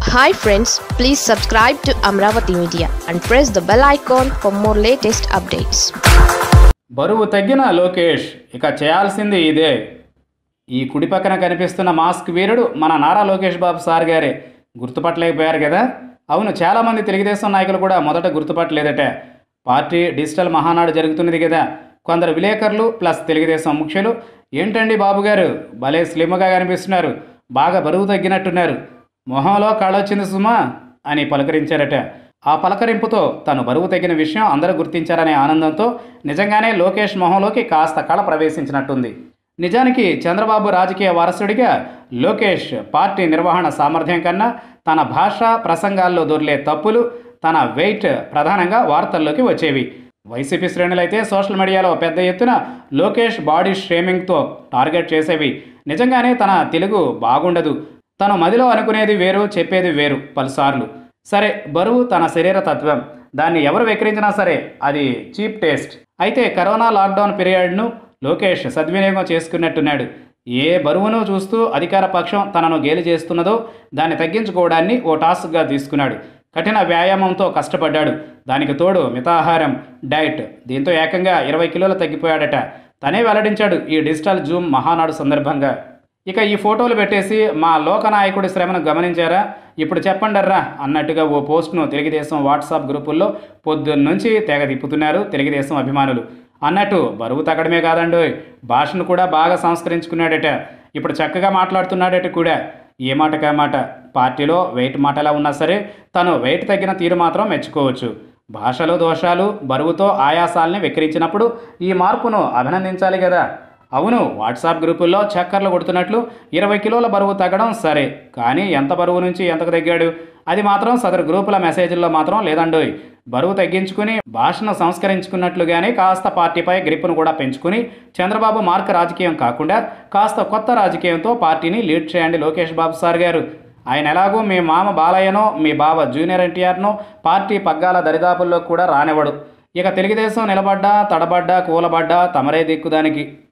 hi friends please subscribe to Amaravati media and press the bell icon for more latest updates బరువు తగ్గిన లోకేష్ ఇక చేయాల్సింది ఇదే ఈ కుడి పక్కన కనిపిస్తున్న మాస్క్ వీరుడు మన నారా లోకేష్ బాబు సార్ గారే గుర్తుపట్టలేకపోయారు కదా అవును చాలామంది తెలుగుదేశం నాయకులు కూడా మొదట గుర్తుపట్టలేదట పార్టీ డిజిటల్ మహానాడు జరుగుతున్నది కదా కొందరు విలేకరులు ప్లస్ తెలుగుదేశం ముఖ్యులు ఏంటండి బాబు గారు భలే స్లిమ్గా కనిపిస్తున్నారు బాగా బరువు తగ్గినట్టున్నారు మొహంలో కళ్ళొచ్చింది సుమా అని పలకరించారట ఆ పలకరింపుతో తను బరువు తగ్గిన విషయం అందరూ గుర్తించారనే ఆనందంతో నిజంగానే లోకేష్ మొహంలోకి కాస్త కళ ప్రవేశించినట్టుంది నిజానికి చంద్రబాబు రాజకీయ వారసుడిగా లోకేష్ పార్టీ నిర్వహణ సామర్థ్యం కన్నా తన భాష ప్రసంగాల్లో దొర్లే తప్పులు తన వెయిట్ ప్రధానంగా వార్తల్లోకి వచ్చేవి వైసీపీ శ్రేణులైతే సోషల్ మీడియాలో పెద్ద ఎత్తున లోకేష్ బాడీ షేమింగ్తో టార్గెట్ చేసేవి నిజంగానే తన తెలుగు బాగుండదు తను మదిలో అనుకునేది వేరు చెప్పేది వేరు పలుసార్లు సరే బరువు తన శరీర తత్వం దాన్ని ఎవరు వెక్కిరించినా సరే అది చీప్ టేస్ట్ అయితే కరోనా లాక్డౌన్ పీరియడ్ను లోకేష్ సద్వినియోగం చేసుకున్నట్టున్నాడు ఏ బరువును చూస్తూ అధికార పక్షం తనను గేలి చేస్తున్నదో దాన్ని తగ్గించుకోవడాన్ని ఓ టాస్క్గా తీసుకున్నాడు కఠిన వ్యాయామంతో కష్టపడ్డాడు దానికి తోడు మితాహారం డైట్ దీంతో ఏకంగా ఇరవై కిలోలు తగ్గిపోయాడట తనే వెల్లడించాడు ఈ డిజిటల్ జూమ్ మహానాడు సందర్భంగా ఇక ఈ ఫోటోలు పెట్టేసి మా లోకనాయకుడి శ్రమను గమనించారా ఇప్పుడు చెప్పండర్రా అన్నట్టుగా ఓ పోస్ట్ను తెలుగుదేశం వాట్సాప్ గ్రూపుల్లో పొద్దున్నుంచి తెగ తిప్పుతున్నారు తెలుగుదేశం అభిమానులు అన్నట్టు బరువు తగ్గడమే కాదండోయ్ భాషను కూడా బాగా సంస్కరించుకున్నాడట ఇప్పుడు చక్కగా మాట్లాడుతున్నాడట కూడా ఏ మాటకా మాట పార్టీలో వెయిట్ మాటలా ఉన్నా సరే తను వెయిట్ తగ్గిన తీరు మాత్రం మెచ్చుకోవచ్చు భాషలో దోషాలు బరువుతో ఆయాసాల్ని వెక్కిరించినప్పుడు ఈ మార్పును అభినందించాలి కదా అవును వాట్సాప్ గ్రూపుల్లో చక్కర్లు కొడుతున్నట్లు ఇరవై కిలోల బరువు తగ్గడం సరే కానీ ఎంత బరువు నుంచి ఎంతకు తగ్గాడు అది మాత్రం సదరు గ్రూపుల మెసేజ్ల్లో మాత్రం లేదండోయ్ బరువు తగ్గించుకుని భాషను సంస్కరించుకున్నట్లుగానే కాస్త పార్టీపై గ్రిప్పును కూడా పెంచుకుని చంద్రబాబు మార్క్ రాజకీయం కాకుండా కాస్త కొత్త రాజకీయంతో పార్టీని లీడ్ చేయండి లోకేష్ బాబు సార్ గారు ఆయన ఎలాగో మీ మామ బాలయ్యనో మీ బావ జూనియర్ ఎన్టీఆర్నో పార్టీ పగ్గాల దరిదాపుల్లో కూడా రానివ్వడు ఇక తెలుగుదేశం నిలబడ్డా తడబడ్డా కూలబడ్డా తమరే దిక్కుదానికి